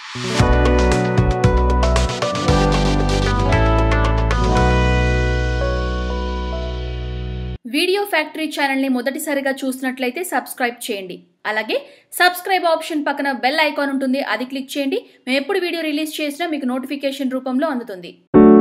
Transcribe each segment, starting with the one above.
video factory ఛానల్ని మొదటిసారిగా చూసినట్లయితే సబ్స్క్రైబ్ చేయండి అలాగే సబ్స్క్రైబ్ ఆప్షన్ పక్కన బెల్ ఐకాన్ ఉంటుంది అది క్లిక్ చేయండి మేము ఎప్పుడు వీడియో రిలీజ్ చేసినా మీకు నోటిఫికేషన్ రూపంలో అందుతుంది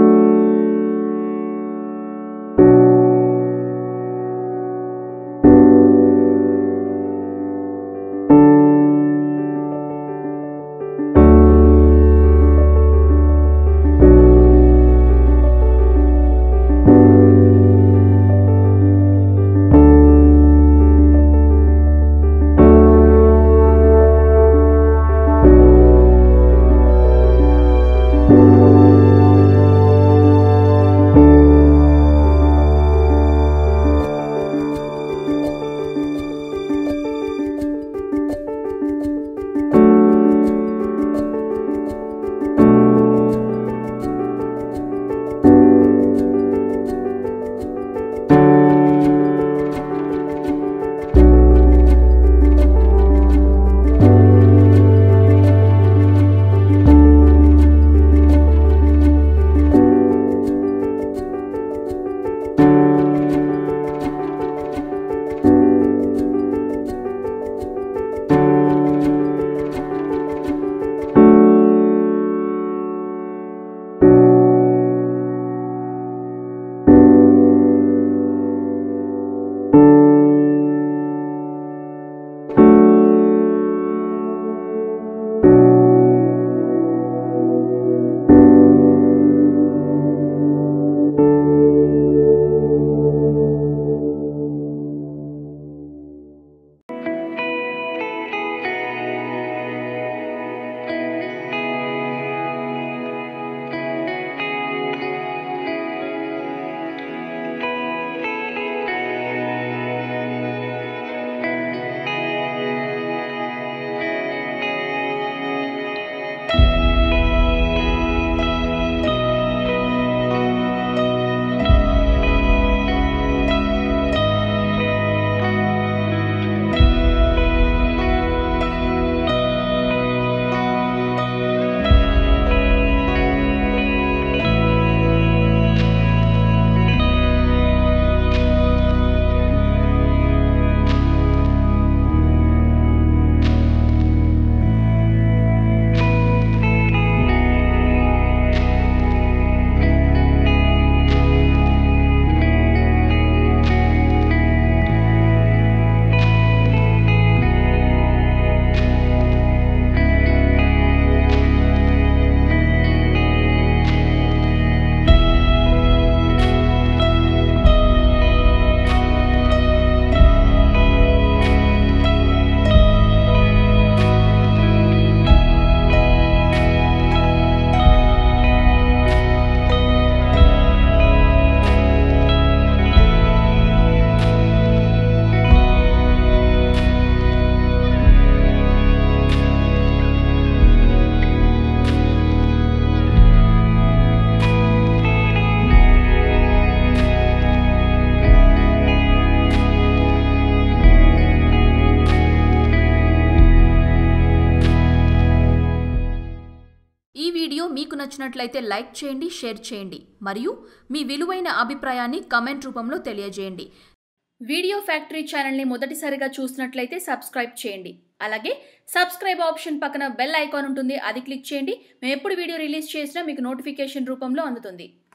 ఈ వీడియో మీకు నచ్చినట్లయితే లైక్ చేయండి షేర్ చేయండి మరియు మీ విలువైన అభిప్రాయాన్ని కమెంట్ రూపంలో తెలియజేయండి వీడియో ఫ్యాక్టరీ ఛానల్ని మొదటిసారిగా చూసినట్లయితే సబ్స్క్రైబ్ చేయండి అలాగే సబ్స్క్రైబ్ ఆప్షన్ పక్కన బెల్ ఐకాన్ ఉంటుంది అది క్లిక్ చేయండి మేము ఎప్పుడు వీడియో రిలీజ్ చేసినా మీకు నోటిఫికేషన్ రూపంలో అందుతుంది